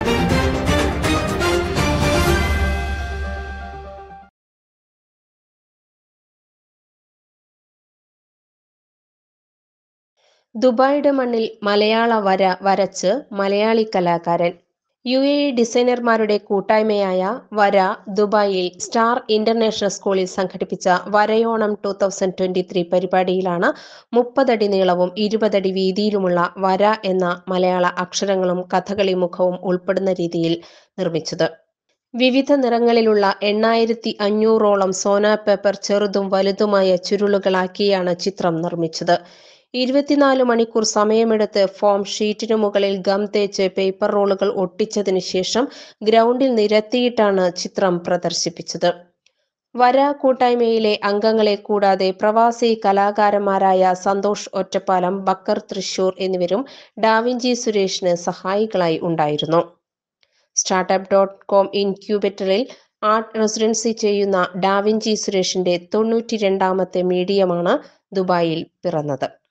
ദുബായിയുടെ മണ്ണിൽ മലയാള വര വരച്ച് മലയാളി കലാകാരൻ യു എ ഇ ഡിസൈനർമാരുടെ കൂട്ടായ്മയായ വര ദുബായിൽ സ്റ്റാർ ഇന്റർനാഷണൽ സ്കൂളിൽ സംഘടിപ്പിച്ച വരയോണം ടു തൗസൻഡ് ട്വന്റി ത്രീ പരിപാടിയിലാണ് മുപ്പതടി നീളവും ഇരുപതടി വീതിയിലുമുള്ള വര എന്ന മലയാള അക്ഷരങ്ങളും കഥകളി മുഖവും ഉൾപ്പെടുന്ന രീതിയിൽ നിർമ്മിച്ചത് വിവിധ നിറങ്ങളിലുള്ള എണ്ണായിരത്തി അഞ്ഞൂറോളം സോന പേപ്പർ ചെറുതും വലുതുമായ ചുരുളുകളാക്കിയാണ് ചിത്രം നിർമ്മിച്ചത് ഇരുപത്തിനാല് മണിക്കൂർ സമയമെടുത്ത് ഫോം ഷീറ്റിനു മുകളിൽ ഗം തേച്ച് പേപ്പർ റോളുകൾ ഒട്ടിച്ചതിനു ശേഷം ഗ്രൗണ്ടിൽ നിരത്തിയിട്ടാണ് ചിത്രം പ്രദർശിപ്പിച്ചത് വര കൂട്ടായ്മയിലെ അംഗങ്ങളെ കൂടാതെ പ്രവാസി കലാകാരന്മാരായ സന്തോഷ് ഒറ്റപ്പാലം ബക്കർ തൃശൂർ എന്നിവരും ഡാവിഞ്ചി സുരേഷിന് സഹായികളായി ഉണ്ടായിരുന്നു സ്റ്റാർട്ടപ്പ് ഡോട്ട് കോം ഇൻക്യൂബേറ്ററിൽ ആർട്ട് റെസിഡൻസി ചെയ്യുന്ന ഡാവിഞ്ചി സുരേഷിന്റെ തൊണ്ണൂറ്റി രണ്ടാമത്തെ മീഡിയമാണ് ദുബായിൽ പിറന്നത്